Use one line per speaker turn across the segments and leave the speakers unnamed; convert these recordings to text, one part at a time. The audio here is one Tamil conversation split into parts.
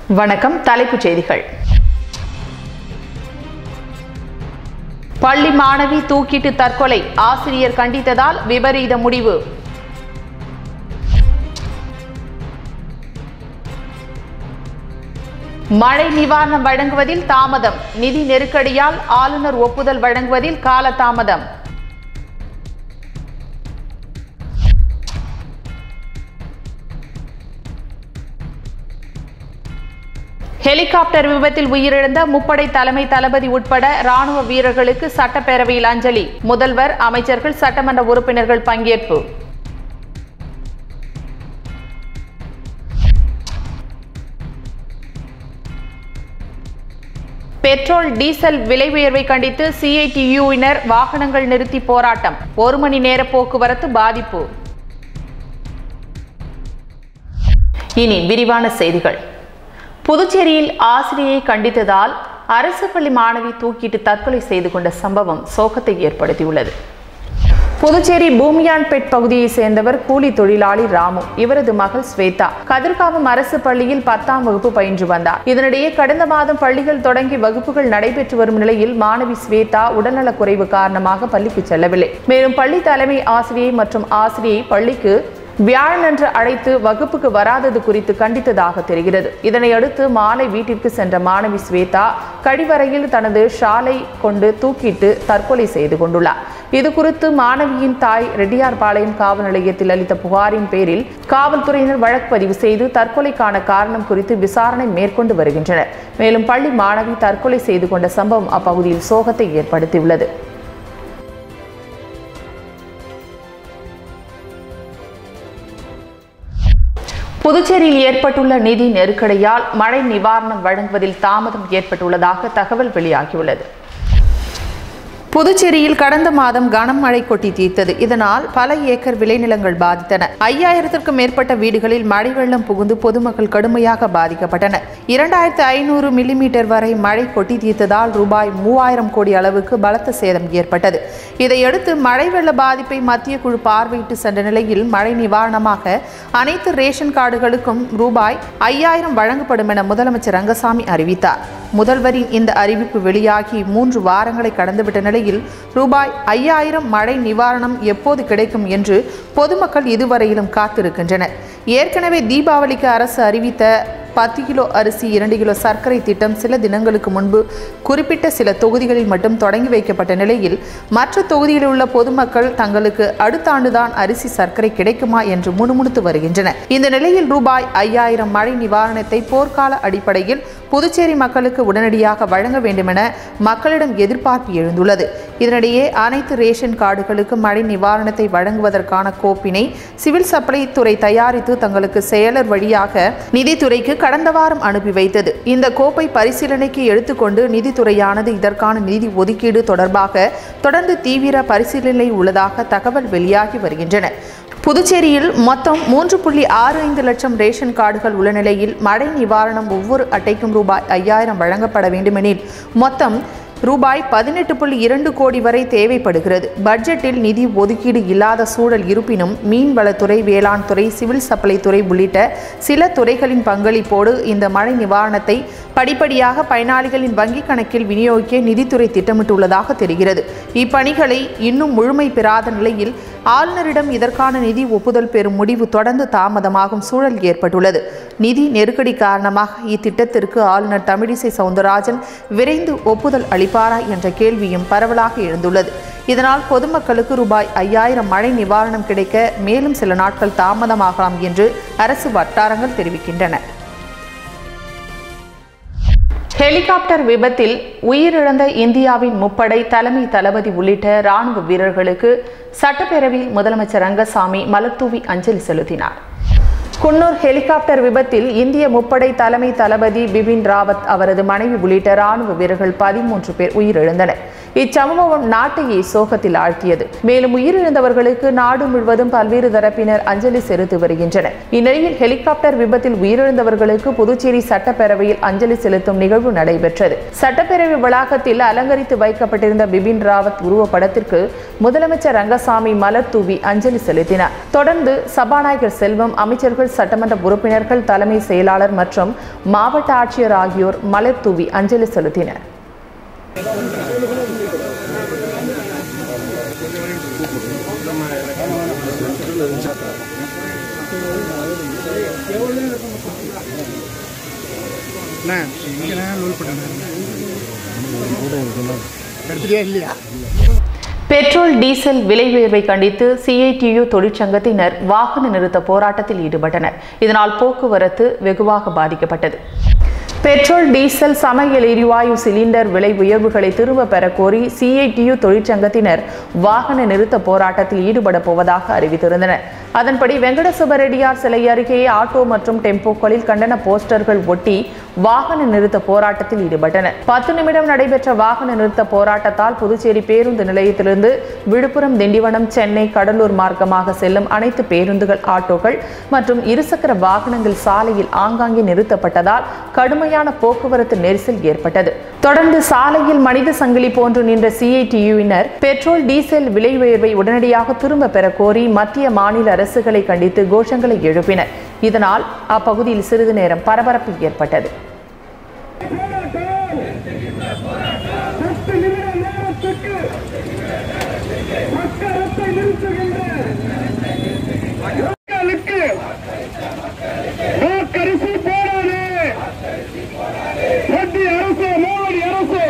வணக்கம் தலைப்புச் செய்திகள் பள்ளி மாணவி தூக்கிட்டு தற்கொலை ஆசிரியர் கண்டித்ததால் விபரீத முடிவு மழை நிவாரணம் வழங்குவதில் தாமதம் நிதி நெருக்கடியால் ஆளுநர் ஒப்புதல் வழங்குவதில் காலதாமதம் ஹெலிகாப்டர் விபத்தில் உயிரிழந்த முப்படை தலைமை தளபதி உட்பட ராணுவ வீரர்களுக்கு சட்டப்பேரவையில் அஞ்சலி முதல்வர் அமைச்சர்கள் சட்டமன்ற உறுப்பினர்கள் பங்கேற்பு பெட்ரோல் டீசல் விலை உயர்வை கண்டித்து சிஐடியுவினர் வாகனங்கள் நிறுத்தி போராட்டம் ஒரு மணி நேர போக்குவரத்து பாதிப்பு இனி விரிவான செய்திகள் புதுச்சேரியில் ஆசிரியை கண்டித்ததால் அரசு பள்ளி மாணவி தூக்கிட்டு தற்கொலை செய்து கொண்ட சம்பவம் சோகத்தை ஏற்படுத்தியுள்ளது புதுச்சேரி பூமியான்பேட் பகுதியை சேர்ந்தவர் கூலி தொழிலாளி ராமு இவரது மகள் ஸ்வேதா கதிர்காமம் அரசு பள்ளியில் பத்தாம் வகுப்பு பயின்று வந்தார் இதனிடையே கடந்த மாதம் பள்ளிகள் தொடங்கி வகுப்புகள் நடைபெற்று வரும் நிலையில் மாணவி ஸ்வேதா உடல்நலக் குறைவு காரணமாக பள்ளிக்கு செல்லவில்லை மேலும் பள்ளி தலைமை ஆசிரியை மற்றும் ஆசிரியை பள்ளிக்கு வியாழனன்று அழைத்து வகுப்புக்கு வராதது குறித்து கண்டித்ததாக தெரிகிறது இதனையடுத்து மாலை வீட்டிற்கு சென்ற மாணவி ஸ்வேதா கழிவறையில் தனது ஷாலை கொண்டு தூக்கிட்டு தற்கொலை செய்து கொண்டுள்ளார் இது குறித்து மாணவியின் தாய் ரெட்டியார்பாளையம் காவல் நிலையத்தில் அளித்த புகாரின் பேரில் காவல்துறையினர் வழக்கு பதிவு செய்து தற்கொலைக்கான காரணம் குறித்து விசாரணை மேற்கொண்டு வருகின்றனர் மேலும் பள்ளி மாணவி தற்கொலை செய்து கொண்ட சம்பவம் அப்பகுதியில் சோகத்தை ஏற்படுத்தியுள்ளது புதுச்சேரியில் ஏற்பட்டுள்ள நிதி நெருக்கடியால் மழை நிவாரணம் வழங்குவதில் தாமதம் ஏற்பட்டுள்ளதாக தகவல் வெளியாகியுள்ளது புதுச்சேரியில் கடந்த மாதம் கனமழை கொட்டி தீர்த்தது இதனால் பல ஏக்கர் விளைநிலங்கள் பாதித்தன ஐயாயிரத்திற்கும் மேற்பட்ட வீடுகளில் மழை வெள்ளம் புகுந்து பொதுமக்கள் கடுமையாக பாதிக்கப்பட்டனர் இரண்டாயிரத்து ஐநூறு மில்லிமீட்டர் வரை மழை கொட்டி தீர்த்ததால் ரூபாய் மூவாயிரம் கோடி அளவுக்கு பலத்த சேதம் ஏற்பட்டது இதையடுத்து மழை வெள்ள பாதிப்பை மத்திய குழு பார்வையிட்டு சென்ற நிலையில் மழை நிவாரணமாக அனைத்து ரேஷன் கார்டுகளுக்கும் ரூபாய் ஐயாயிரம் வழங்கப்படும் என முதலமைச்சர் ரங்கசாமி அறிவித்தார் முதல்வரின் இந்த அறிவிப்பு வெளியாகி மூன்று வாரங்களை கடந்துவிட்ட நிலையில் ரூபாய் ஐயாயிரம் மழை நிவாரணம் எப்போது கிடைக்கும் என்று பொதுமக்கள் இதுவரையிலும் காத்திருக்கின்றனர் ஏற்கனவே தீபாவளிக்கு அரசு அறிவித்த பத்து கிலோ அரிசி இரண்டு கிலோ சர்க்கரை திட்டம் சில தினங்களுக்கு முன்பு குறிப்பிட்ட சில தொகுதிகளில் மட்டும் தொடங்கி வைக்கப்பட்ட நிலையில் மற்ற தொகுதியில் உள்ள பொதுமக்கள் தங்களுக்கு அடுத்த ஆண்டுதான் அரிசி சர்க்கரை கிடைக்குமா என்று முணுமுணுத்து வருகின்றனர் இந்த நிலையில் ரூபாய் ஐயாயிரம் மழை நிவாரணத்தை போர்க்கால அடிப்படையில் புதுச்சேரி மக்களுக்கு உடனடியாக வழங்க வேண்டுமென மக்களிடம் எதிர்பார்ப்பு எழுந்துள்ளது இதனிடையே அனைத்து ரேஷன் கார்டுகளுக்கு மழை நிவாரணத்தை வழங்குவதற்கான கோப்பினை சிவில் சப்ளை துறை தயாரித்து தங்களுக்கு செயலர் வழியாக நிதித்துறைக்கு கடந்த வாரம் அனுப்பி வைத்தது இந்த கோப்பை பரிசீலனைக்கு எடுத்துக்கொண்டு நிதித்துறையானது இதற்கான நிதி ஒதுக்கீடு தொடர்பாக தொடர்ந்து தீவிர பரிசீலனை உள்ளதாக தகவல் வெளியாகி வருகின்றன புதுச்சேரியில் மொத்தம் மூன்று புள்ளி ஆறு ஐந்து லட்சம் ரேஷன் கார்டுகள் உள்ள நிலையில் மழை நிவாரணம் ஒவ்வொரு அட்டைக்கும் ரூபாய் ஐயாயிரம் வழங்கப்பட வேண்டுமெனில் மொத்தம் ரூபாய் பதினெட்டு புள்ளி இரண்டு கோடி வரை தேவைப்படுகிறது பட்ஜெட்டில் நிதி ஒதுக்கீடு இல்லாத சூழல் இருப்பினும் மீன்வளத்துறை வேளாண் துறை சிவில் சப்ளை துறை உள்ளிட்ட சில துறைகளின் பங்களிப்போடு இந்த மழை நிவாரணத்தை படிப்படியாக பயனாளிகளின் வங்கிக் கணக்கில் விநியோகிக்க நிதித்துறை திட்டமிட்டுள்ளதாக தெரிகிறது இப்பணிகளை இன்னும் முழுமை பெறாத நிலையில் ஆளுநரிடம் இதற்கான நிதி ஒப்புதல் பெறும் முடிவு தொடர்ந்து தாமதமாகும் சூழல் ஏற்பட்டுள்ளது நிதி நெருக்கடி காரணமாக இத்திட்டத்திற்கு ஆளுநர் தமிழிசை சவுந்தரராஜன் விரைந்து ஒப்புதல் அளிப்பாரா என்ற கேள்வியும் பரவலாக எழுந்துள்ளது இதனால் பொதுமக்களுக்கு ரூபாய் ஐயாயிரம் மழை நிவாரணம் கிடைக்க மேலும் சில நாட்கள் தாமதமாகலாம் என்று அரசு வட்டாரங்கள் தெரிவிக்கின்றன ஹெலிகாப்டர் விபத்தில் உயிரிழந்த இந்தியாவின் முப்படை தலைமை தளபதி உள்ளிட்ட ராணுவ வீரர்களுக்கு சட்டப்பேரவையில் முதலமைச்சர் ரங்கசாமி மலர்தூவி அஞ்சலி செலுத்தினார் குன்னூர் ஹெலிகாப்டர் விபத்தில் இந்திய முப்படை தலைமை தளபதி பிபின் ராவத் அவரது மனைவி உள்ளிட்ட ராணுவ வீரர்கள் பதிமூன்று பேர் உயிரிழந்தனர் இச்சம்பவம் நாட்டையே சோகத்தில் ஆழ்த்தியது மேலும் உயிரிழந்தவர்களுக்கு நாடு முழுவதும் பல்வேறு தரப்பினர் அஞ்சலி செலுத்தி வருகின்றனர் இந்நிலையில் ஹெலிகாப்டர் விபத்தில் உயிரிழந்தவர்களுக்கு புதுச்சேரி சட்டப்பேரவையில் அஞ்சலி செலுத்தும் நிகழ்வு நடைபெற்றது சட்டப்பேரவை வளாகத்தில் அலங்கரித்து வைக்கப்பட்டிருந்த பிபின் ராவத் உருவப்படத்திற்கு முதலமைச்சர் ரங்கசாமி மலர் தூவி அஞ்சலி செலுத்தினார் தொடர்ந்து சபாநாயகர் செல்வம் அமைச்சர்கள் சட்டமன்ற உறுப்பினர்கள் தலைமை செயலாளர் மற்றும் மாவட்ட ஆட்சியர் ஆகியோர் மலர் தூவி அஞ்சலி செலுத்தினர்
அண்ணா இங்கே லோல் பண்ணேன் எடுத்துட்டியா இல்லையா
பெட்ரோல் டீசல் விலை உயர்வை கண்டித்து சிஐடியு தொழிற்சங்கத்தினர் வாகன நிறுத்த போராட்டத்தில் ஈடுபட்டனர் இதனால் போக்குவரத்து வெகுவாக பாதிக்கப்பட்டது பெட்ரோல் டீசல் சமையல் எரிவாயு சிலிண்டர் விலை உயர்வுகளை திரும்ப பெற கோரி சிஐடியு தொழிற்சங்கத்தினர் வாகன நிறுத்த போராட்டத்தில் ஈடுபட போவதாக அறிவித்திருந்தனர் அதன்படி வெங்கடசுப ரெட்டியார் சிலை அருகே ஆட்டோ மற்றும் டெம்போக்களில் கண்டன போஸ்டர்கள் ஒட்டி வாகன நிறுத்த போராட்டத்தில் ஈடுபட்டனர் பத்து நிமிடம் நடைபெற்ற வாகன நிறுத்த போராட்டத்தால் புதுச்சேரி பேருந்து நிலையத்திலிருந்து விழுப்புரம் திண்டிவனம் சென்னை கடலூர் மார்க்கமாக செல்லும் அனைத்து பேருந்துகள் ஆட்டோக்கள் மற்றும் இருசக்கர வாகனங்கள் சாலையில் ஆங்காங்கே நிறுத்தப்பட்டதால் கடுமையான போக்குவரத்து நெரிசல் ஏற்பட்டது தொடர்ந்து சாலையில் மனித சங்கிலி போன்று நின்ற சிஐடியுவினர் பெட்ரோல் டீசல் விலை உயர்வை உடனடியாக திரும்ப பெற கோரி மத்திய மாநில அரசுகளை கண்டித்து கோஷங்களை எழுப்பினர் இதனால் அப்பகுதியில் சிறிது நேரம் பரபரப்பு ஏற்பட்டது
பத்து நிமிட நேரத்துக்கு மக்களத்தை நிறுத்துகின்ற மக்களுக்கு வாக்கரிசி போராடு மத்திய அரசு மோடி அரசு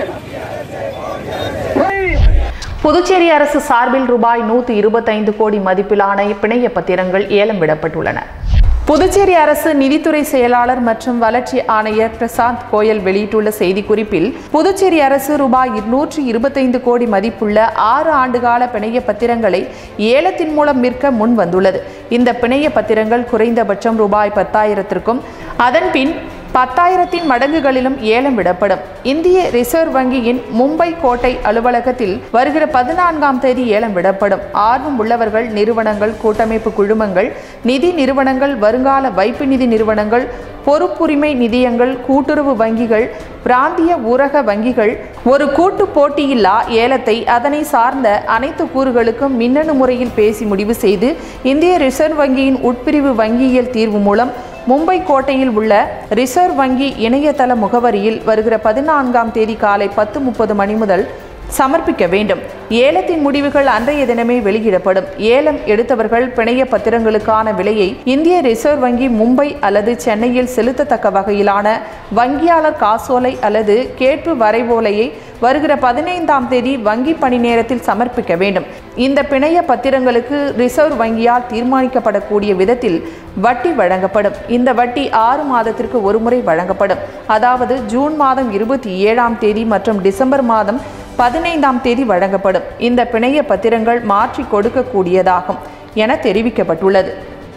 பொய்
புதுச்சேரி அரசு சார்பில் ரூபாய் நூத்தி இருபத்தைந்து கோடி மதிப்பிலான பிணைய பத்திரங்கள் ஏலம் விடப்பட்டுள்ளன புதுச்சேரி அரசு நிதித்துறை செயலாளர் மற்றும் வளர்ச்சி ஆணையர் பிரசாந்த் கோயல் வெளியிட்டுள்ள செய்திக்குறிப்பில் புதுச்சேரி அரசு ரூபாய் நூற்றி இருபத்தைந்து கோடி மதிப்புள்ள ஆறு ஆண்டுகால பிணைய பத்திரங்களை ஏலத்தின் மூலம் விற்க முன் வந்துள்ளது இந்த பிணைய பத்திரங்கள் குறைந்தபட்சம் ரூபாய் பத்தாயிரத்திற்கும் அதன்பின் பத்தாயிரத்தின் மடங்குகளிலும் ஏலம் விடப்படும் இந்திய ரிசர்வ் வங்கியின் மும்பை கோட்டை அலுவலகத்தில் வருகிற பதினான்காம் தேதி ஏலம் விடப்படும் ஆர்வம் உள்ளவர்கள் நிறுவனங்கள் கூட்டமைப்பு குழுமங்கள் நிதி நிறுவனங்கள் வருங்கால வைப்பு நிதி நிறுவனங்கள் பொறுப்புரிமை நிதியங்கள் கூட்டுறவு வங்கிகள் பிராந்திய ஊரக வங்கிகள் ஒரு கூட்டு போட்டியில்லா ஏலத்தை அதனை சார்ந்த அனைத்து கூறுகளுக்கும் மின்னணு முறையில் பேசி முடிவு செய்து இந்திய ரிசர்வ் வங்கியின் உட்பிரிவு வங்கியியல் தீர்வு மூலம் மும்பை கோட்டையில் உள்ள ரிசர்வ் வங்கி இணையதள முகவரியில் வருகிற பதினான்காம் தேதி காலை பத்து முப்பது மணி முதல் சமர்ப்பிக்க வேண்டும் ஏலத்தின் முடிவுகள் அன்றைய தினமே வெளியிடப்படும் ஏலம் எடுத்தவர்கள் பிணைய பத்திரங்களுக்கான விலையை இந்திய ரிசர்வ் வங்கி மும்பை அல்லது சென்னையில் செலுத்தத்தக்க வகையிலான வங்கியாளர் காசோலை அல்லது கேட்பு வரைவோலையை வருகிற பதினைந்தாம் தேதி வங்கி பணி நேரத்தில் சமர்ப்பிக்க வேண்டும் இந்த பிணைய பத்திரங்களுக்கு ரிசர்வ் வங்கியால் தீர்மானிக்கப்படக்கூடிய விதத்தில் வட்டி வழங்கப்படும் இந்த வட்டி ஆறு மாதத்திற்கு ஒருமுறை வழங்கப்படும் அதாவது ஜூன் மாதம் இருபத்தி ஏழாம் தேதி மற்றும் டிசம்பர் மாதம் பதினைந்தாம் தேதி வழங்கப்படும் இந்த பிணைய பத்திரங்கள் மாற்றி கொடுக்கக்கூடியதாகும் என தெரிவிக்கப்பட்டுள்ளது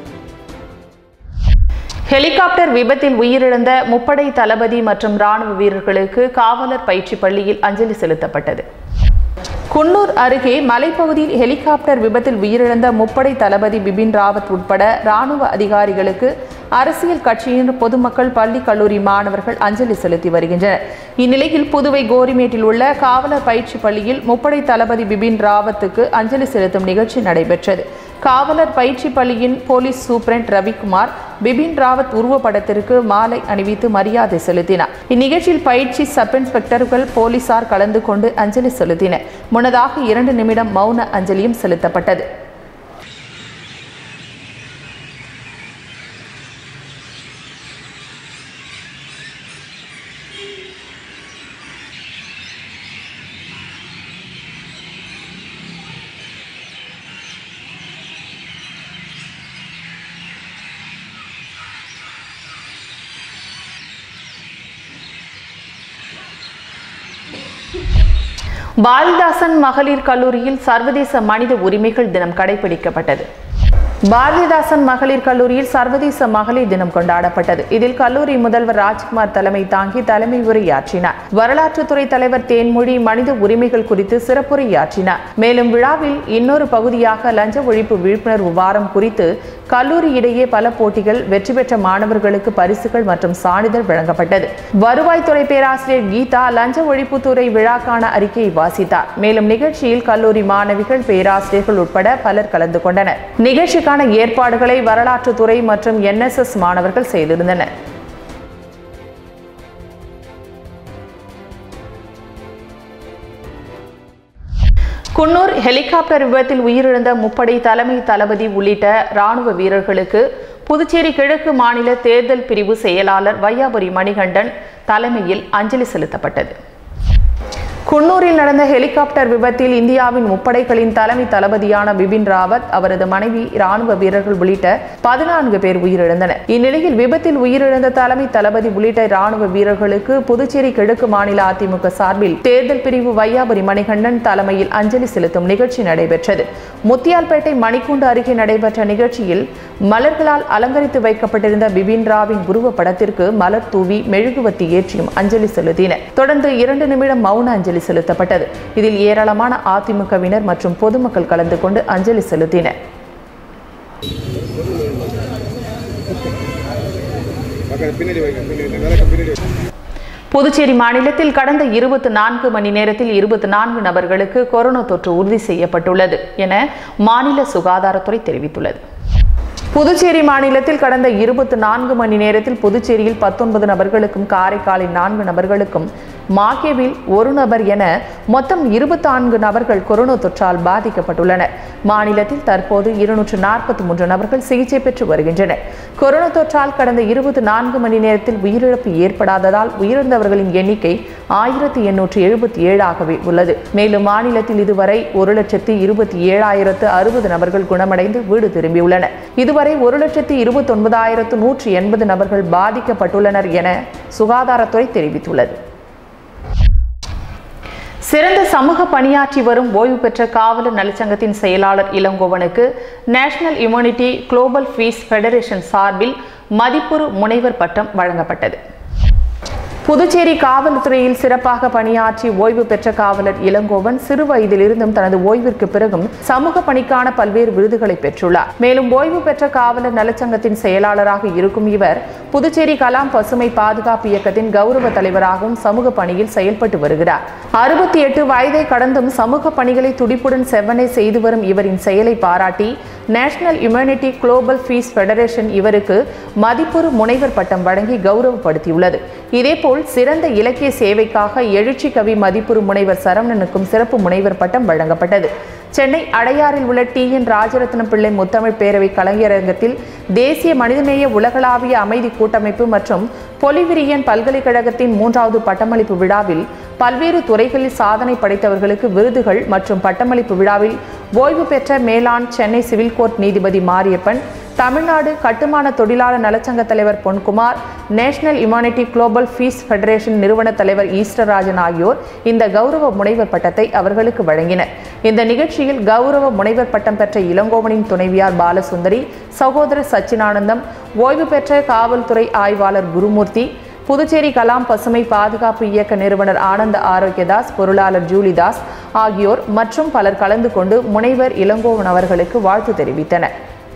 ஹெலிகாப்டர் விபத்தில் உயிரிழந்த முப்படை தளபதி மற்றும் ராணுவ வீரர்களுக்கு காவலர் பயிற்சி பள்ளியில் அஞ்சலி செலுத்தப்பட்டது குன்னூர் அருகே மலைப்பகுதியில் ஹெலிகாப்டர் விபத்தில் உயிரிழந்த முப்படை தளபதி பிபின் ராவத் உட்பட ராணுவ அதிகாரிகளுக்கு அரசியல் கட்சியின் பொதுமக்கள் பள்ளி கல்லூரி மாணவர்கள் அஞ்சலி செலுத்தி வருகின்றனர் இந்நிலையில் புதுவை கோரிமேட்டில் உள்ள காவலர் பயிற்சி பள்ளியில் முப்படை தளபதி பிபின் ராவத்துக்கு அஞ்சலி செலுத்தும் நிகழ்ச்சி நடைபெற்றது காவலர் பயிற்சி பள்ளியின் போலீஸ் சூப்பரண்ட் ரவிக்குமார் பிபின் ராவத் உருவப்படத்திற்கு மாலை அணிவித்து மரியாதை செலுத்தினார் இந்நிகழ்ச்சியில் பயிற்சி சப் இன்ஸ்பெக்டர்கள் போலீசார் கலந்து கொண்டு அஞ்சலி செலுத்தினர் முன்னதாக இரண்டு நிமிடம் மௌன அஞ்சலியும் செலுத்தப்பட்டது பாரதிதாசன் மகளிர் கல்லூரியில் சர்வதேச மனித உரிமைகள் தினம் கடைபிடிக்கப்பட்டது பாரதிதாசன் மகளிர் கல்லூரியில் சர்வதேச மகளிர் தினம் கொண்டாடப்பட்டது இதில் கல்லூரி முதல்வர் ராஜ்குமார் தலைமை தாங்கி தலைமை உரையாற்றினார் வரலாற்றுத்துறை தலைவர் தேன்மொழி மனித உரிமைகள் குறித்து சிறப்புரையாற்றினார் மேலும் விழாவில் இன்னொரு பகுதியாக லஞ்ச ஒழிப்பு விழிப்புணர்வு வாரம் குறித்து கல்லூரி இடையே பல போட்டிகள் வெற்றி பெற்ற மாணவர்களுக்கு பரிசுகள் மற்றும் சான்றிதழ் வழங்கப்பட்டது வருவாய்த்துறை பேராசிரியர் கீதா லஞ்ச ஒழிப்புத்துறை விழாக்கான அறிக்கையை வாசித்தார் மேலும் நிகழ்ச்சியில் கல்லூரி மாணவிகள் பேராசிரியர்கள் உட்பட பலர் கலந்து கொண்டனர் நிகழ்ச்சிக்கான ஏற்பாடுகளை வரலாற்றுத்துறை மற்றும் என்எஸ்எஸ் மாணவர்கள் செய்திருந்தனர் குன்னூர் ஹெலிகாப்டர் விபத்தில் உயிரிழந்த முப்படை தலைமை தளபதி உள்ளிட்ட ராணுவ வீரர்களுக்கு புதுச்சேரி கிழக்கு மாநில தேர்தல் பிரிவு செயலாளர் வையாபுரி மணிகண்டன் தலைமையில் அஞ்சலி செலுத்தப்பட்டது குன்னூரில் நடந்த ஹெலிகாப்டர் விபத்தில் இந்தியாவின் முப்படைகளின் தலைமை தளபதியான பிபின் ராவத் அவரது மனைவி ராணுவ வீரர்கள் உள்ளிட்ட பதினான்கு பேர் உயிரிழந்தனர் இந்நிலையில் விபத்தில் உயிரிழந்த தலைமை தளபதி உள்ளிட்ட ராணுவ வீரர்களுக்கு புதுச்சேரி கிழக்கு மாநில அதிமுக சார்பில் தேர்தல் பிரிவு வையாபுரி மணிகண்டன் தலைமையில் அஞ்சலி செலுத்தும் நிகழ்ச்சி நடைபெற்றது முத்தியால்பேட்டை மணிக்கூண்டு அருகே நடைபெற்ற நிகழ்ச்சியில் மலர்களால் அலங்கரித்து வைக்கப்பட்டிருந்த பிபின் ராவின் உருவ படத்திற்கு மலர் தூவி மெழுகுவத்தி ஏற்றியும் அஞ்சலி செலுத்தினர் தொடர்ந்து இரண்டு நிமிடம் மௌன அஞ்சலி செலுத்தப்பட்டது இதில் ஏராளமான அதிமுகவினர் மற்றும் பொதுமக்கள் கலந்து கொண்டு அஞ்சலி செலுத்தினர் புதுச்சேரி மாநிலத்தில் கடந்த இருபத்தி நான்கு மணி நேரத்தில் இருபத்தி நான்கு நபர்களுக்கு கொரோனா தொற்று உறுதி செய்யப்பட்டுள்ளது என மாநில சுகாதாரத்துறை தெரிவித்துள்ளது புதுச்சேரி மாநிலத்தில் கடந்த இருபத்தி நான்கு மணி நேரத்தில் புதுச்சேரியில் பத்தொன்பது நபர்களுக்கும் காரைக்காலில் நான்கு நபர்களுக்கும் மாகேவில் ஒரு நபர் என மொத்தம் இருபத்தி நான்கு நபர்கள் கொரோனா தொற்றால் பாதிக்கப்பட்டுள்ளனர் மாநிலத்தில் தற்போது இருநூற்று நாற்பத்தி மூன்று நபர்கள் சிகிச்சை பெற்று வருகின்றனர் கொரோனா தொற்றால் கடந்த இருபத்தி நான்கு மணி நேரத்தில் உயிரிழப்பு ஏற்படாததால் உயிரிழந்தவர்களின் எண்ணிக்கை ஆயிரத்தி எண்ணூற்று எழுபத்தி ஏழாகவே உள்ளது மேலும் மாநிலத்தில் இதுவரை ஒரு லட்சத்து இருபத்தி ஏழாயிரத்து அறுபது நபர்கள் குணமடைந்து வீடு திரும்பியுள்ளனர் இதுவரை ஒரு லட்சத்து இருபத்தி ஒன்பதாயிரத்து நூற்றி எண்பது நபர்கள் பாதிக்கப்பட்டுள்ளனர் என சுகாதாரத்துறை தெரிவித்துள்ளது சிறந்த சமூக பணியாற்றி வரும் ஓய்வு பெற்ற காவலர் நலச்சங்கத்தின் செயலாளர் இளங்கோவனுக்கு national immunity global peace federation சார்பில் மதிப்புறு முனைவர் பட்டம் வழங்கப்பட்டது புதுச்சேரி காவல்துறையில் சிறப்பாக பணியாற்றி ஓய்வு பெற்ற காவலர் இளங்கோவன் சிறு வயதிலிருந்தும் தனது ஓய்விற்கு பிறகும் சமூக பணிக்கான பல்வேறு விருதுகளை பெற்றுள்ளார் மேலும் ஓய்வு பெற்ற காவலர் நலச்சங்கத்தின் செயலாளராக இருக்கும் இவர் புதுச்சேரி கலாம் பசுமை பாதுகாப்பு இயக்கத்தின் கௌரவ தலைவராகவும் சமூக பணியில் செயல்பட்டு வருகிறார் அறுபத்தி எட்டு வயதை கடந்தும் சமூக பணிகளை துடிப்புடன் செவ்வனே செய்து வரும் இவரின் செயலை பாராட்டி national immunity global peace federation இவருக்கு மதிப்புறு முனைவர் பட்டம் வழங்கி கௌரவப்படுத்தியுள்ளது இதேபோல் சிறந்த இலக்கிய சேவைக்காக எழுச்சி கவி மதிப்புறு முனைவர் சரவணனுக்கும் சிறப்பு முனைவர் பட்டம் வழங்கப்பட்டது சென்னை அடையாறில் உள்ள டி என் ராஜரத்னம் பிள்ளை முத்தமிழ் பேரவை கலைஞரங்கத்தில் தேசிய மனிதநேய உலகளாவிய அமைதி கூட்டமைப்பு மற்றும் பொலிவிரியன் பல்கலைக்கழகத்தின் மூன்றாவது பட்டமளிப்பு விழாவில் பல்வேறு துறைகளில் சாதனை படைத்தவர்களுக்கு விருதுகள் மற்றும் பட்டமளிப்பு விழாவில் ஓய்வு பெற்ற மேலாண் சென்னை சிவில் கோர்ட் நீதிபதி மாரியப்பன் தமிழ்நாடு கட்டுமான தொழிலாளர் நலச்சங்க தலைவர் Ponkumar national immunity global peace federation நிறுவன தலைவர் ஈஸ்டர்ராஜன் ஆகியோர் இந்த கௌரவ முனைவர் பட்டத்தை அவர்களுக்கு வழங்கினர் இந்த நிகழ்ச்சியில் கௌரவ முனைவர் பட்டம் பெற்ற இளங்கோவனின் துணைவியார் பாலசுந்தரி சகோதரர் சச்சினானந்தம் ஓய்வு பெற்ற காவல்துறை ஆய்வாளர் குருமூர்த்தி புதுச்சேரி கலாம் பசுமை பாதுகாப்பு இயக்க நிறுவனர் ஆனந்த ஆரோக்கியதாஸ் பொருளாளர் ஜூலிதாஸ் ஆகியோர் மற்றும் பலர் கலந்து கொண்டு முனைவர் இளங்கோவன் அவர்களுக்கு வாழ்த்து தெரிவித்தனர்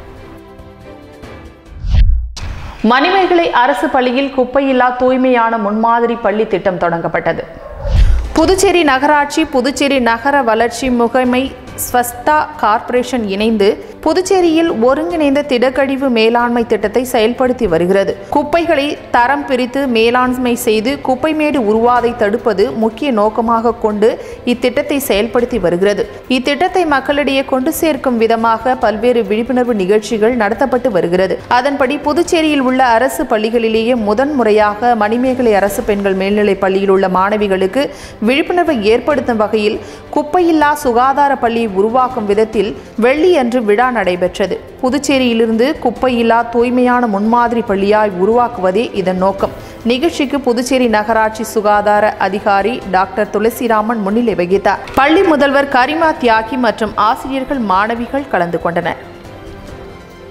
மணிமேகலை அரசு பள்ளியில் குப்பையில்லா தூய்மையான முன்மாதிரி பள்ளி திட்டம் தொடங்கப்பட்டது புதுச்சேரி நகராட்சி புதுச்சேரி நகர வளர்ச்சி முகமை ஸ்வஸ்தா கார்ப்பரேஷன் இணைந்து புதுச்சேரியில் ஒருங்கிணைந்த திடக்கழிவு மேலாண்மை திட்டத்தை செயல்படுத்தி வருகிறது குப்பைகளை தரம் பிரித்து மேலாண்மை செய்து குப்பைமேடு உருவாதை தடுப்பது முக்கிய நோக்கமாக கொண்டு இத்திட்டத்தை செயல்படுத்தி வருகிறது இத்திட்டத்தை மக்களிடையே கொண்டு சேர்க்கும் விதமாக பல்வேறு விழிப்புணர்வு நிகழ்ச்சிகள் நடத்தப்பட்டு வருகிறது அதன்படி புதுச்சேரியில் உள்ள அரசு பள்ளிகளிலேயே முதன் முறையாக மணிமேகலை அரசு பெண்கள் மேல்நிலைப் பள்ளியில் உள்ள மாணவிகளுக்கு விழிப்புணர்வை ஏற்படுத்தும் வகையில் குப்பையில்லா சுகாதார பள்ளியை உருவாக்கும் விதத்தில் வெள்ளியன்று விழா நடைபெற்றது புதுச்சேரியிலிருந்து குப்பையில்லா தூய்மையான முன்மாதிரி பள்ளியாய் உருவாக்குவதே இதன் நோக்கம் நிகழ்ச்சிக்கு புதுச்சேரி நகராட்சி சுகாதார அதிகாரி டாக்டர் துளசிராமன் முன்னிலை வகித்தார் பள்ளி முதல்வர் கரிமா தியாகி மற்றும் ஆசிரியர்கள் மாணவிகள் கலந்து கொண்டனர்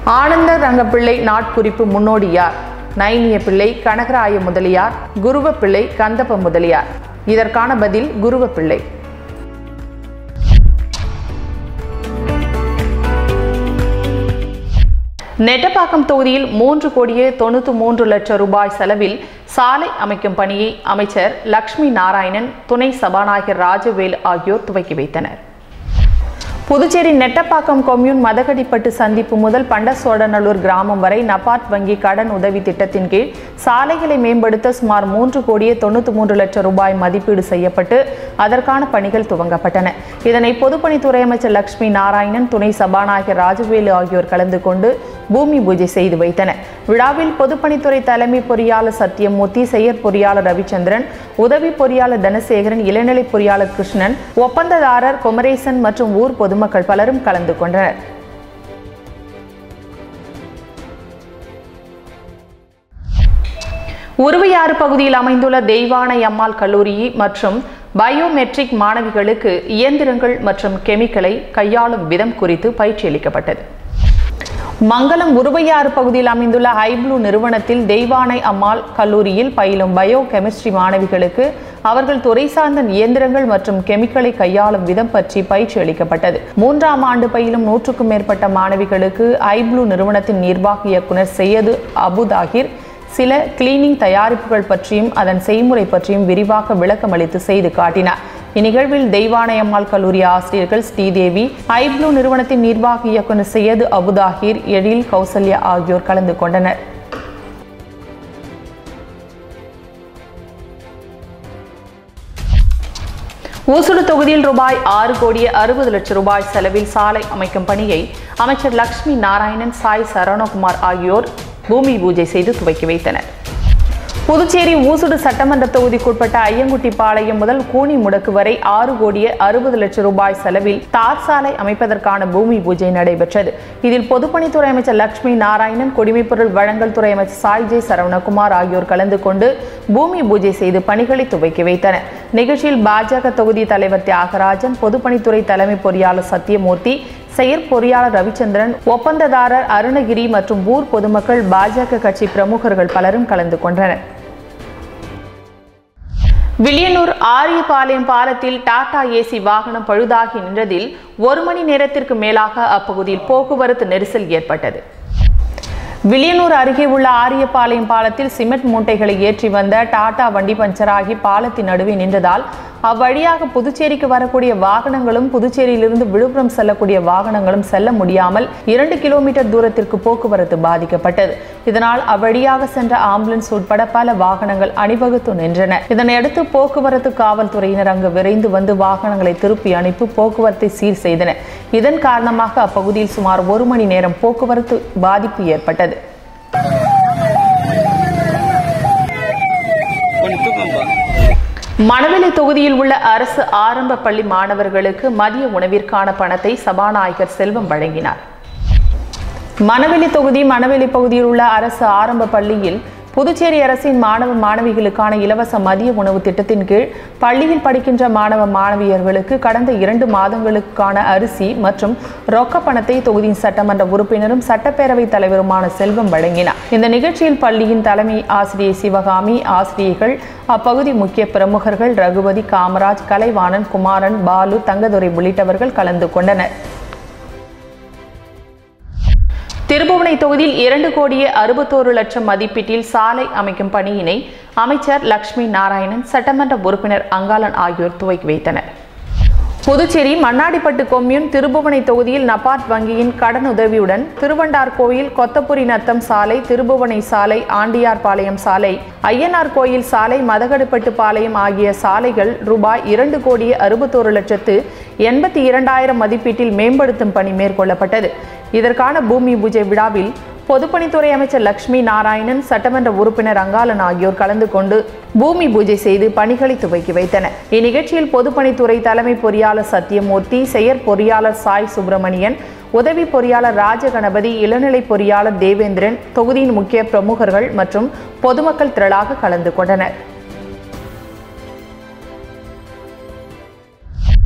ஆனந்த ரங்கப்பிள்ளை நாட்குறிப்பு முன்னோடியார் நைனிய பிள்ளை கனகராய முதலியார் குருவ பிள்ளை கந்தப்ப முதலியார் இதற்கான பதில் குருவ பிள்ளை நெட்டப்பாக்கம் தொகுதியில் மூன்று கோடியே தொண்ணூற்று மூன்று லட்சம் ரூபாய் செலவில் சாலை அமைக்கும் பணியை அமைச்சர் லக்ஷ்மி நாராயணன் துணை சபாநாயகர் ராஜவேல் ஆகியோர் துவக்கி வைத்தனர் புதுச்சேரி நெட்டப்பாக்கம் கொம்யூன் மதகடிப்பட்டு சந்திப்பு முதல் பண்டசோடநல்லூர் கிராமம் வரை நபார்ட் வங்கி கடன் உதவி திட்டத்தின் கீழ் சாலைகளை மேம்படுத்த சுமார் மூன்று கோடியே தொண்ணூற்றி மூன்று லட்சம் ரூபாய் மதிப்பீடு செய்யப்பட்டு அதற்கான பணிகள் துவங்கப்பட்டன இதனை பொதுப்பணித்துறை அமைச்சர் லட்சுமி நாராயணன் துணை சபாநாயகர் ராஜவேலு ஆகியோர் கலந்து கொண்டு பூமி பூஜை செய்து வைத்தனர் விழாவில் பொதுப்பணித்துறை தலைமை பொறியாளர் சத்தியமூர்த்தி செயற் பொறியாளர் ரவிச்சந்திரன் உதவி பொறியாளர் தனசேகரன் இளநிலை பொறியாளர் கிருஷ்ணன் ஒப்பந்ததாரர் குமரேசன் மற்றும் ஊர் பொதுமக்கள் பலரும் கலந்து கொண்டனர் உருவையாறு பகுதியில் அமைந்துள்ள தெய்வானை அம்மாள் கல்லூரி மற்றும் பயோமெட்ரிக் மாணவிகளுக்கு இயந்திரங்கள் மற்றும் கெமிக்கலை கையாளும் விதம் குறித்து பயிற்சி அளிக்கப்பட்டது மங்களம் உருவையாறு பகுதியில் அமைந்துள்ள ஹைப்ளூ நிறுவனத்தில் தெய்வானை அம்மாள் கல்லூரியில் பயிலும் பயோ கெமிஸ்ட்ரி மாணவிகளுக்கு அவர்கள் துறை சார்ந்த இயந்திரங்கள் மற்றும் கெமிக்கலை கையாளும் விதம் பற்றி பயிற்சி அளிக்கப்பட்டது மூன்றாம் ஆண்டு பயிலும் நூற்றுக்கும் மேற்பட்ட மாணவிகளுக்கு ஐப்ளூ நிறுவனத்தின் நிர்வாக இயக்குனர் செய்யது அபுதாகிர் சில கிளீனிங் தயாரிப்புகள் பற்றியும் அதன் செய்முறை பற்றியும் விரிவாக விளக்கமளித்து செய்து காட்டினார் இந்நிகழ்வில் தெய்வானையம்மாள் கல்லூரி ஆசிரியர்கள் ஸ்ரீதேவி ஐப்ளூ நிறுவனத்தின் நிர்வாக இயக்குனர் செய்யது அபுதாகிர் எழில் கௌசல்யா ஆகியோர் கலந்து கொண்டனர் ஊசுடு தொகுதியில் ரூபாய் ஆறு கோடியே அறுபது லட்சம் ரூபாய் செலவில் சாலை அமைக்கும் பணியை அமைச்சர் லட்சுமி நாராயணன் சாய் சரவணகுமார் ஆகியோர் பூமி பூஜை செய்து துவக்கி வைத்தனர் புதுச்சேரி ஊசுடு சட்டமன்ற தொகுதிக்குட்பட்ட ஐயங்குட்டி பாளையம் முதல் கூனி முடக்கு வரை ஆறு கோடியே அறுபது லட்சம் ரூபாய் செலவில் தார் சாலை அமைப்பதற்கான பூமி பூஜை நடைபெற்றது இதில் பொதுப்பணித்துறை அமைச்சர் லட்சுமி நாராயணன் குடிமைப்பொருள் வழங்கல் துறை அமைச்சர் சாய் ஜே சரவணகுமார் ஆகியோர் கலந்து கொண்டு பூமி பூஜை செய்து பணிகளை துவக்கி வைத்தனர் நிகழ்ச்சியில் பாஜக தொகுதி தலைவர் தியாகராஜன் பொதுப்பணித்துறை தலைமை பொறியாளர் சத்தியமூர்த்தி செயற் பொறியாளர் ரவிச்சந்திரன் ஒப்பந்ததாரர் அருணகிரி மற்றும் ஊர் பொதுமக்கள் பாஜக கட்சி பிரமுகர்கள் பலரும் கலந்து கொண்டனர் வில்லியனூர் ஆரியபாளையம் பாலத்தில் டாடா ஏசி வாகனம் பழுதாகி நின்றதில் ஒரு மணி நேரத்திற்கு மேலாக அப்பகுதியில் போக்குவரத்து நெரிசல் ஏற்பட்டது வில்லியனூர் அருகே உள்ள ஆரியபாளையம் பாலத்தில் சிமெண்ட் மூட்டைகளை ஏற்றி வந்த டாடா வண்டி பஞ்சராகி பாலத்தின் நடுவே நின்றதால் அவ்வழியாக புதுச்சேரிக்கு வரக்கூடிய வாகனங்களும் புதுச்சேரியிலிருந்து விழுப்புரம் செல்லக்கூடிய வாகனங்களும் செல்ல முடியாமல் இரண்டு கிலோமீட்டர் தூரத்திற்கு போக்குவரத்து பாதிக்கப்பட்டது இதனால் அவ்வழியாக சென்ற ஆம்புலன்ஸ் உட்பட பல வாகனங்கள் அணிவகுத்து நின்றன இதனையடுத்து போக்குவரத்து காவல்துறையினர் அங்கு விரைந்து வந்து வாகனங்களை திருப்பி அனுப்பி போக்குவரத்தை சீர் செய்தனர் இதன் காரணமாக அப்பகுதியில் சுமார் ஒரு மணி நேரம் போக்குவரத்து பாதிப்பு ஏற்பட்டது மணவெளி தொகுதியில் உள்ள அரசு ஆரம்ப பள்ளி மாணவர்களுக்கு மதிய உணவிற்கான பணத்தை சபாநாயகர் செல்வம் வழங்கினார் மணவெளி தொகுதி மணவெளி பகுதியில் உள்ள அரசு ஆரம்ப பள்ளியில் புதுச்சேரி அரசின் மாணவ மாணவிகளுக்கான இலவச மதிய உணவு திட்டத்தின் கீழ் பள்ளியில் படிக்கின்ற மாணவ மாணவியர்களுக்கு கடந்த இரண்டு மாதங்களுக்கான அரிசி மற்றும் ரொக்க பணத்தை தொகுதியின் சட்டமன்ற உறுப்பினரும் சட்டப்பேரவை தலைவருமான செல்வம் வழங்கினார் இந்த நிகழ்ச்சியில் பள்ளியின் தலைமை ஆசிரியை சிவகாமி ஆசிரியர்கள் அப்பகுதி முக்கிய பிரமுகர்கள் ரகுபதி காமராஜ் கலைவாணன் குமாரன் பாலு தங்கதுரை உள்ளிட்டவர்கள் கலந்து கொண்டனர் திருபுவனை தொகுதியில் இரண்டு கோடியே அறுபத்தோரு லட்சம் மதிப்பீட்டில் சாலை அமைக்கும் பணியினை அமைச்சர் லட்சுமி நாராயணன் சட்டமன்ற உறுப்பினர் அங்காளன் ஆகியோர் துவக்கி வைத்தனர் புதுச்சேரி மண்ணாடிப்பட்டு கொம்யூன் திருபுவனை தொகுதியில் நபார்ட் வங்கியின் கடன் உதவியுடன் திருவண்டார் கோயில் கொத்தபுரி நத்தம் சாலை திருபுவனை சாலை ஆண்டியார்பாளையம் சாலை ஐயனார் கோயில் சாலை மதகடுப்பட்டு பாளையம் ஆகிய சாலைகள் ரூபாய் இரண்டு கோடியே அறுபத்தோரு லட்சத்து எண்பத்தி இரண்டாயிரம் மதிப்பீட்டில் மேம்படுத்தும் பணி மேற்கொள்ளப்பட்டது இதற்கான பூமி பூஜை விழாவில் பொதுப்பணித்துறை அமைச்சர் லட்சுமி நாராயணன் சட்டமன்ற உறுப்பினர் அங்காளன் ஆகியோர் கலந்து கொண்டு பூமி பூஜை செய்து பணிகளை துவக்கி வைத்தனர் இந்நிகழ்ச்சியில் பொதுப்பணித்துறை தலைமை பொறியாளர் சத்தியமூர்த்தி செயற் பொறியாளர் சாய் சுப்பிரமணியன் உதவி பொறியாளர் ராஜகணபதி இளநிலை பொறியாளர் தேவேந்திரன் தொகுதியின் முக்கிய பிரமுகர்கள் மற்றும் பொதுமக்கள் திரளாக கலந்து கொண்டனர்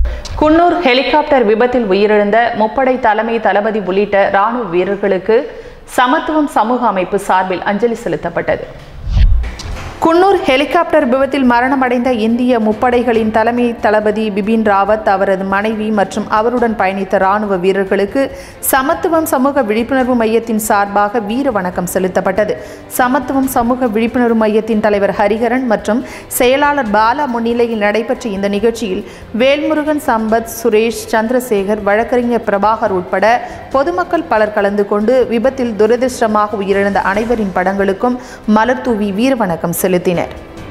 குன்னூர் ஹெலிகாப்டர் விபத்தில் உயிரிழந்த முப்படை தலைமை தளபதி உள்ளிட்ட ராணுவ வீரர்களுக்கு சமத்துவம் சமூக அமைப்பு சார்பில் அஞ்சலி செலுத்தப்பட்டது குன்னூர் ஹெலிகாப்டர் விபத்தில் மரணமடைந்த இந்திய முப்படைகளின் தலைமை தளபதி பிபின் ராவத் அவரது மனைவி மற்றும் அவருடன் பயணித்த ராணுவ வீரர்களுக்கு சமத்துவம் சமூக விழிப்புணர்வு மையத்தின் சார்பாக வீர வணக்கம் செலுத்தப்பட்டது சமத்துவம் சமூக விழிப்புணர்வு மையத்தின் தலைவர் ஹரிஹரன் மற்றும் செயலாளர் பாலா முன்னிலையில் நடைபெற்ற இந்த நிகழ்ச்சியில் வேல்முருகன் சம்பத் சுரேஷ் சந்திரசேகர் வழக்கறிஞர் பிரபாகர் உட்பட பொதுமக்கள் பலர் கலந்து கொண்டு விபத்தில் துரதிருஷ்டமாக உயிரிழந்த அனைவரின் படங்களுக்கும் மலர் தூவி வீர வணக்கம் செலுத்தினர்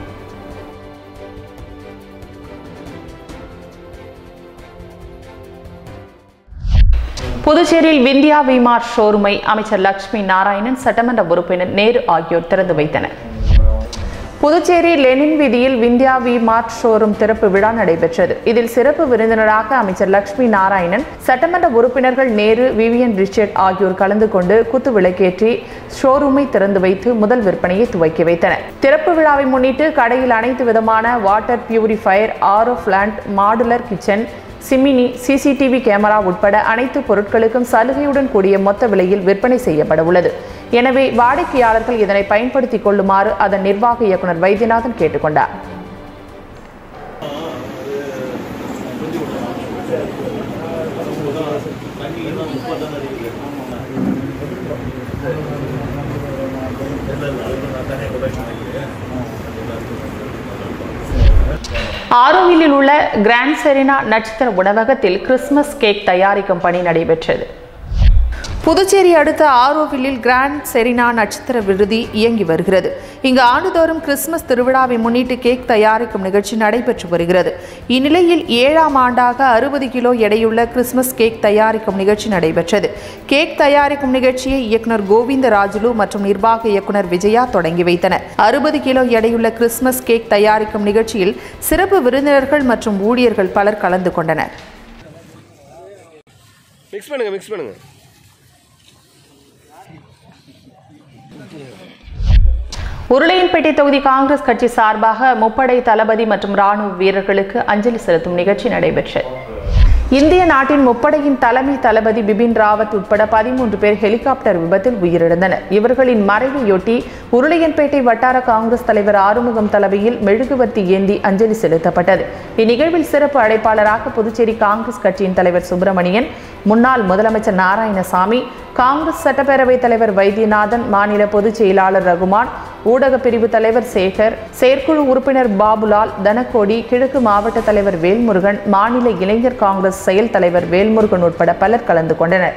புதுச்சேரியில் விந்தியா விமார் ஷோரூமை அமைச்சர் லட்சுமி நாராயணன் சட்டமன்ற உறுப்பினர் நேரு ஆகியோர் திறந்து வைத்தனர் புதுச்சேரி லெனின் வீதியில் விந்தியா வி மார்ட் ஷோரூம் திறப்பு விழா நடைபெற்றது இதில் சிறப்பு விருந்தினராக அமைச்சர் லட்சுமி நாராயணன் சட்டமன்ற உறுப்பினர்கள் நேரு விவியன் ரிச்சர்ட் ஆகியோர் கலந்து கொண்டு குத்து விளக்கேற்றி ஷோரூமை திறந்து வைத்து முதல் விற்பனையை துவக்கி வைத்தனர் திறப்பு விழாவை முன்னிட்டு கடையில் அனைத்து விதமான water purifier RO plant modular kitchen chimney CCTV camera உட்பட அனைத்து பொருட்களுக்கும் சலுகையுடன் கூடிய மொத்த விலையில் விற்பனை செய்யப்பட உள்ளது எனவே வாடிக்கையாளர்கள் இதனை பயன்படுத்திக் கொள்ளுமாறு அதன் நிர்வாக இயக்குனர் வைத்தியநாதன் கேட்டுக்கொண்டார் ஆரோவிலில் உள்ள கிராண்ட் செரினா நட்சத்திர உணவகத்தில் கிறிஸ்துமஸ் கேக் தயாரிக்கும் பணி நடைபெற்றது புதுச்சேரி அடுத்த ஆரோவில்லில் கிராண்ட் செரினா நட்சத்திர விடுதி இயங்கி வருகிறது இங்கு ஆண்டுதோறும் கிறிஸ்துமஸ் திருவிழாவை முன்னிட்டு கேக் தயாரிக்கும் நிகழ்ச்சி நடைபெற்று வருகிறது இந்நிலையில் ஏழாம் ஆண்டாக அறுபது கிலோ எடையுள்ள கிறிஸ்துமஸ் கேக் தயாரிக்கும் நிகழ்ச்சி நடைபெற்றது கேக் தயாரிக்கும் நிகழ்ச்சியை இயக்குனர் கோவிந்த ராஜுலு மற்றும் நிர்வாக இயக்குனர் விஜயா தொடங்கி வைத்தனர் அறுபது கிலோ எடையுள்ள கிறிஸ்துமஸ் கேக் தயாரிக்கும் நிகழ்ச்சியில் சிறப்பு விருந்தினர்கள் மற்றும் ஊழியர்கள் பலர் கலந்து கொண்டனர்
மிக்ஸ் பண்ணுங்க மிக்ஸ் பண்ணுங்க
உருளையன்பேட்டை தொகுதி காங்கிரஸ் கட்சி சார்பாக முப்படை தளபதி மற்றும் ராணுவ வீரர்களுக்கு அஞ்சலி செலுத்தும் நிகழ்ச்சி நடைபெற்றது இந்திய நாட்டின் முப்படையின் தலைமை தளபதி பிபின் ராவத் உட்பட பதிமூன்று பேர் ஹெலிகாப்டர் விபத்தில் உயிரிழந்தனர் இவர்களின் மறைவையொட்டி உருளையன்பேட்டை வட்டார காங்கிரஸ் தலைவர் ஆறுமுகம் தலைமையில் மெழுகுவர்த்தி ஏந்தி அஞ்சலி செலுத்தப்பட்டது இந்நிகழ்வில் சிறப்பு அழைப்பாளராக புதுச்சேரி காங்கிரஸ் கட்சியின் தலைவர் சுப்பிரமணியன் முன்னாள் முதலமைச்சர் நாராயணசாமி காங்கிரஸ் சட்டப்பேரவைத் தலைவர் வைத்தியநாதன் மாநில பொதுச் செயலாளர் ரகுமான் ஊடக பிரிவு தலைவர் சேகர் செயற்குழு உறுப்பினர் பாபுலால் தனக்கோடி கிழக்கு மாவட்ட தலைவர் வேல்முருகன் மாநில இளைஞர் காங்கிரஸ் செயல் தலைவர் வேல்முருகன் உட்பட பலர் கலந்து கொண்டனர்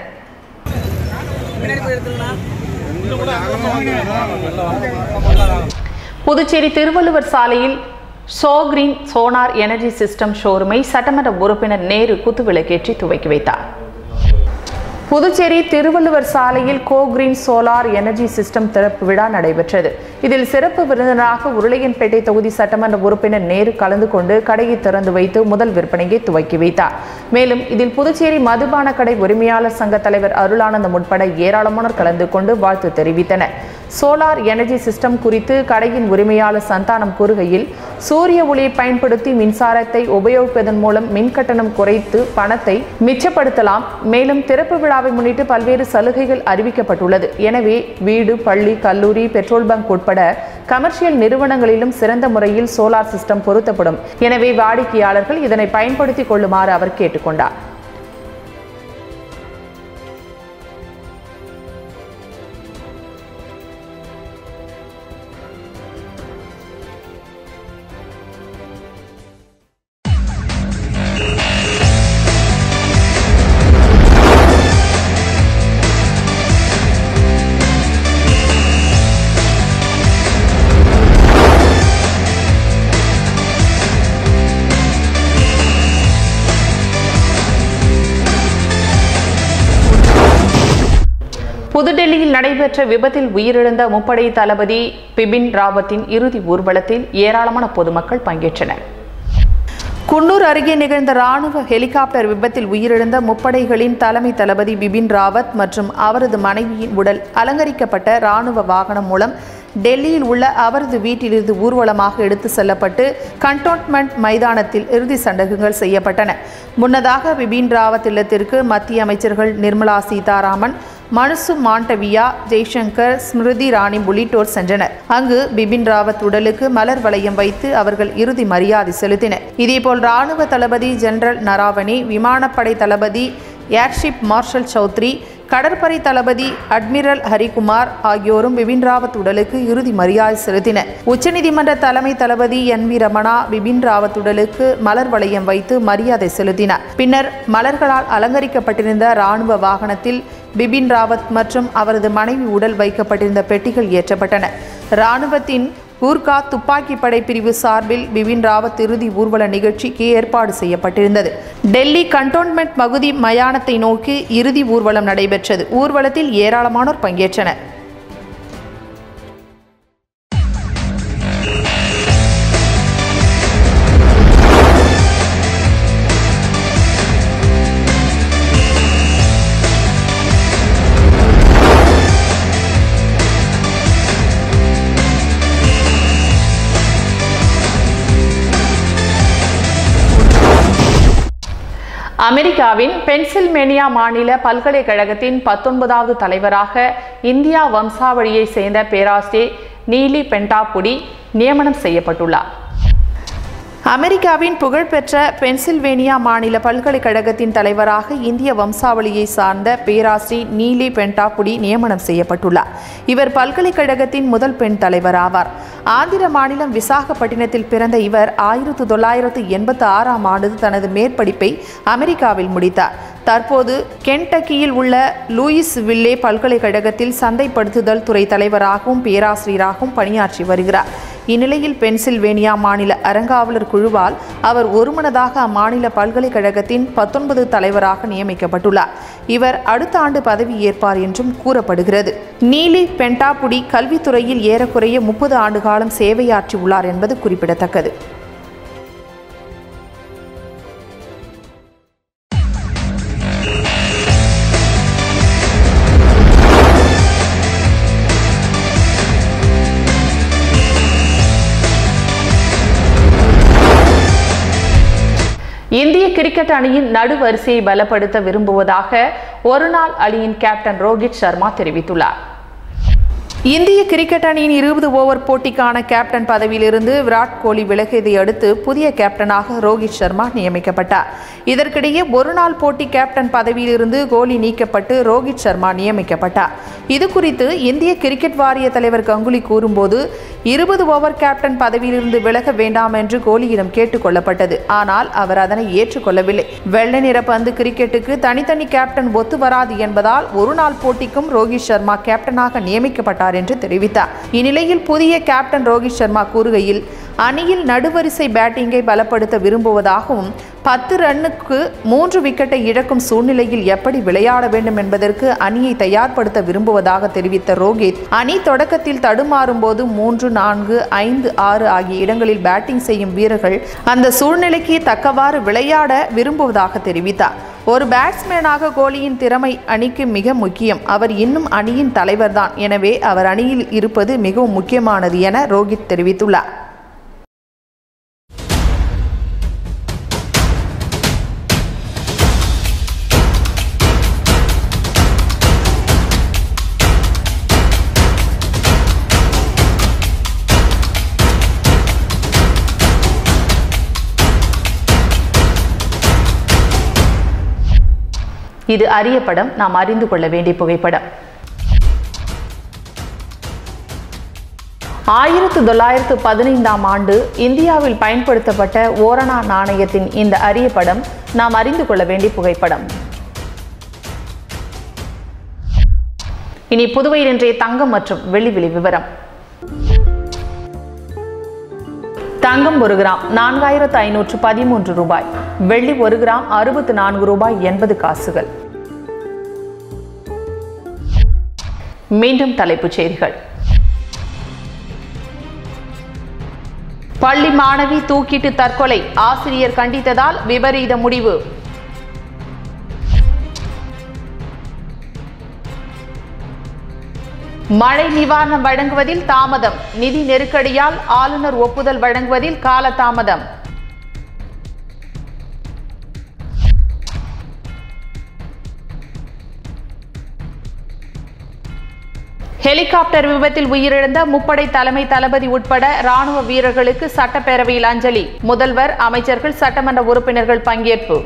புதுச்சேரி திருவள்ளுவர் சாலையில் சோக்ரீன் சோனார் எனர்ஜி சிஸ்டம் ஷோரூமை சட்டமன்ற உறுப்பினர் நேரு குத்துவிளக்கேற்றி துவக்கி வைத்தார் புதுச்சேரி திருவள்ளுவர் சாலையில் go green solar energy system திறப்பு விழா நடைபெற்றது இதில் சிறப்பு விருந்தினராக உருளையன்பேட்டை தொகுதி சட்டமன்ற உறுப்பினர் நேரு கலந்து கொண்டு கடையை திறந்து வைத்து முதல் விற்பனையை துவக்கி வைத்தார் மேலும் இதில் புதுச்சேரி மதுபான கடை உரிமையாளர் சங்க தலைவர் அருளானந்தம் உட்பட ஏராளமானோர் கலந்து கொண்டு வாழ்த்து தெரிவித்தனர் சோலார் எனர்ஜி சிஸ்டம் குறித்து கடையின் உரிமையாளர் சந்தானம் கூறுகையில் சூரிய ஒளியை பயன்படுத்தி மின்சாரத்தை உபயோகிப்பதன் மூலம் மின் கட்டணம் குறைத்து பணத்தை மிச்சப்படுத்தலாம் மேலும் திறப்பு விழாவை முன்னிட்டு பல்வேறு சலுகைகள் அறிவிக்கப்பட்டுள்ளது எனவே வீடு பள்ளி கல்லூரி பெட்ரோல் பங்க் உட்பட கமர்ஷியல் நிறுவனங்களிலும் சிறந்த முறையில் சோலார் சிஸ்டம் பொருத்தப்படும் எனவே வாடிக்கையாளர்கள் இதனை பயன்படுத்திக் கொள்ளுமாறு அவர் கேட்டுக்கொண்டார் புதுடெல்லியில் நடைபெற்ற விபத்தில் உயிரிழந்த முப்படை தளபதி பிபின் ராவத்தின் இறுதி ஊர்வலத்தில் ஏராளமான பொதுமக்கள் பங்கேற்றனர் குன்னூர் அருகே நிகழ்ந்த ராணுவ ஹெலிகாப்டர் விபத்தில் உயிரிழந்த முப்படைகளின் தலைமை தளபதி பிபின் ராவத் மற்றும் அவரது மனைவியின் உடல் அலங்கரிக்கப்பட்ட ராணுவ வாகனம் மூலம் டெல்லியில் உள்ள அவரது வீட்டிலிருந்து ஊர்வலமாக எடுத்து செல்லப்பட்டு கண்டோன்மெண்ட் மைதானத்தில் இறுதி சடங்குகள் செய்யப்பட்டன முன்னதாக பிபின் ராவத் இல்லத்திற்கு மத்திய அமைச்சர்கள் நிர்மலா சீதாராமன் மனுசு மாண்டவியா ஜெய்சங்கர் ஸ்மிருதி ராணி உள்ளிட்டோர் சென்றனர் அங்கு பிபின் ராவத் உடலுக்கு மலர் வளையம் வைத்து அவர்கள் இறுதி மரியாதை செலுத்தினர் இதேபோல் ராணுவ தளபதி ஜெனரல் நராவனே விமானப்படை தளபதி ஏர்ஷிப் மார்ஷல் சௌத்ரி கடற்படை தளபதி அட்மிரல் ஹரிகுமார் ஆகியோரும் பிபின் ராவத் உடலுக்கு இறுதி மரியாதை செலுத்தினர் உச்சநீதிமன்ற தலைமை தளபதி என் வி ரமணா பிபின் ராவத் உடலுக்கு மலர் வளையம் வைத்து மரியாதை செலுத்தினார் பின்னர் மலர்களால் அலங்கரிக்கப்பட்டிருந்த ராணுவ வாகனத்தில் பிபின் ராவத் மற்றும் அவரது மனைவி உடல் வைக்கப்பட்டிருந்த பெட்டிகள் ஏற்றப்பட்டன ராணுவத்தின் கூர்கா துப்பாக்கி படை பிரிவு சார்பில் பிபின் ராவத் இறுதி ஊர்வல நிகழ்ச்சிக்கு ஏற்பாடு செய்யப்பட்டிருந்தது டெல்லி கண்டோன்மெண்ட் பகுதி மயானத்தை நோக்கி இறுதி ஊர்வலம் நடைபெற்றது ஊர்வலத்தில் ஏராளமானோர் பங்கேற்றனர் அமெரிக்காவின் பென்சில்மேனியா மாநில பல்கலைக்கழகத்தின் பத்தொன்பதாவது தலைவராக இந்தியா வம்சாவளியை சேர்ந்த பேராசிரியர் நீலி பென்டாபுடி நியமனம் செய்யப்பட்டுள்ளார் அமெரிக்காவின் புகழ்பெற்ற பென்சில்வேனியா மாநில பல்கலைக்கழகத்தின் தலைவராக இந்திய வம்சாவளியை சார்ந்த பேராசிரியர் நீலி பென்டாபுடி நியமனம் செய்யப்பட்டுள்ளார் இவர் பல்கலைக்கழகத்தின் முதல் பெண் தலைவர் ஆவார் ஆந்திர மாநிலம் விசாகப்பட்டினத்தில் பிறந்த இவர் ஆயிரத்து தொள்ளாயிரத்து எண்பத்தி ஆறாம் ஆண்டு தனது மேற்படிப்பை அமெரிக்காவில் முடித்தார் தற்போது கென்டக்கியில் உள்ள லூயிஸ் வில்லே பல்கலைக்கழகத்தில் சந்தைப்படுத்துதல் துறை தலைவராகவும் பேராசிரியராகவும் பணியாற்றி வருகிறார் இந்நிலையில் பென்சில்வேனியா மாநில அறங்காவலர் குழுவால் அவர் ஒருமனதாக அம்மாநில பல்கலைக்கழகத்தின் பத்தொன்பது தலைவராக நியமிக்கப்பட்டுள்ளார் இவர் அடுத்த ஆண்டு பதவி ஏற்பார் என்றும் கூறப்படுகிறது நீலி பென்டாபுடி கல்வித்துறையில் ஏறக்குறைய முப்பது ஆண்டு காலம் சேவையாற்றியுள்ளார் என்பது குறிப்பிடத்தக்கது இந்திய கிரிக்கெட் அணியின் நடுவரிசையை பலப்படுத்த விரும்புவதாக ஒருநாள் அணியின் கேப்டன் ரோஹித் சர்மா தெரிவித்துள்ளார் இந்திய கிரிக்கெட் அணியின் இருபது ஓவர் போட்டிக்கான கேப்டன் பதவியிலிருந்து விராட் கோலி விலகியதை அடுத்து புதிய கேப்டனாக ரோஹித் சர்மா நியமிக்கப்பட்டார் இதற்கிடையே ஒருநாள் போட்டி கேப்டன் பதவியிலிருந்து கோலி நீக்கப்பட்டு ரோஹித் சர்மா நியமிக்கப்பட்டார் இது குறித்து இந்திய கிரிக்கெட் வாரிய தலைவர் கங்குலி கூறும்போது இருபது ஓவர் கேப்டன் பதவியிலிருந்து விலக வேண்டாம் என்று கோலியிடம் கேட்டுக் கொள்ளப்பட்டது ஆனால் அவர் அதனை ஏற்றுக்கொள்ளவில்லை வெள்ளை நிற பந்து கிரிக்கெட்டுக்கு தனித்தனி கேப்டன் ஒத்து வராது என்பதால் ஒரு நாள் போட்டிக்கும் ரோஹித் சர்மா கேப்டனாக நியமிக்கப்பட்டார் என்று தெரிவித்தார் இந்நிலையில் புதிய கேப்டன் ரோஹித் சர்மா கூறுகையில் அணியில் நடுவரிசை பேட்டிங்கை பலப்படுத்த விரும்புவதாகவும் பத்து ரன்னுக்கு மூன்று விக்கெட்டை இழக்கும் சூழ்நிலையில் எப்படி விளையாட வேண்டும் என்பதற்கு அணியை தயார்படுத்த விரும்புவதாக தெரிவித்த ரோஹித் அணி தொடக்கத்தில் தடுமாறும் போது மூன்று நான்கு ஐந்து ஆறு ஆகிய இடங்களில் பேட்டிங் செய்யும் வீரர்கள் அந்த சூழ்நிலைக்கு தக்கவாறு விளையாட விரும்புவதாக தெரிவித்தார் ஒரு பேட்ஸ்மேனாக கோலியின் திறமை அணிக்கு மிக முக்கியம் அவர் இன்னும் அணியின் தலைவர்தான் எனவே அவர் அணியில் இருப்பது மிகவும் முக்கியமானது என ரோஹித் தெரிவித்துள்ளார் இது அரிய படம் நாம் அறிந்து கொள்ள வேண்டிய புகைப்படம் ஆயிரத்து தொள்ளாயிரத்து பதினைந்தாம் ஆண்டு இந்தியாவில் பயன்படுத்தப்பட்ட ஓரணா நாணயத்தின் இந்த அரிய படம் நாம் அறிந்து கொள்ள வேண்டிய புகைப்படம் இனி புதுவையில் இன்றைய தங்கம் மற்றும் வெள்ளி விலை விவரம் தங்கம் ஒரு கிராம் நான்காயிரத்து ஐநூற்று பதிமூன்று ரூபாய் வெள்ளி ஒரு கிராம் அறுபத்து நான்கு ரூபாய் எண்பது காசுகள் மீண்டும் தலைப்புச் செய்திகள் பள்ளி மாணவி தூக்கிட்டு தற்கொலை ஆசிரியர் கண்டித்ததால் விபரீத முடிவு மழை நிவாரணம் வழங்குவதில் தாமதம் நிதி நெருக்கடியால் ஆளுநர் ஒப்புதல் வழங்குவதில் காலதாமதம் ஹெலிகாப்டர் விபத்தில் உயிரிழந்த முப்படை தலைமை தளபதி உட்பட ராணுவ வீரர்களுக்கு சட்டப்பேரவையில் அஞ்சலி முதல்வர் அமைச்சர்கள் சட்டமன்ற உறுப்பினர்கள் பங்கேற்பு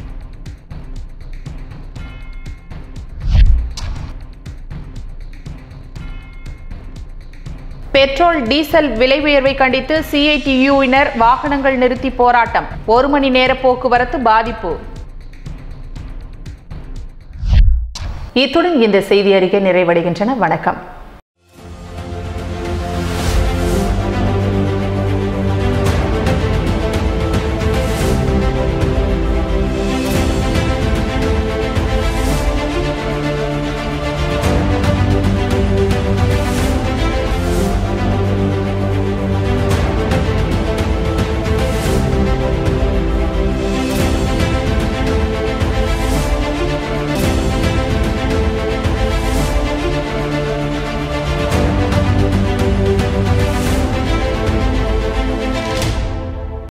பெட்ரோல் டீசல் விலை உயர்வை கண்டித்து சிஐடியுவினர் வாகனங்கள் நிறுத்தி போராட்டம் ஒரு மணி நேர போக்குவரத்து பாதிப்பு இத்துடன் இந்த செய்தி அறிக்கை நிறைவடைகின்றன வணக்கம்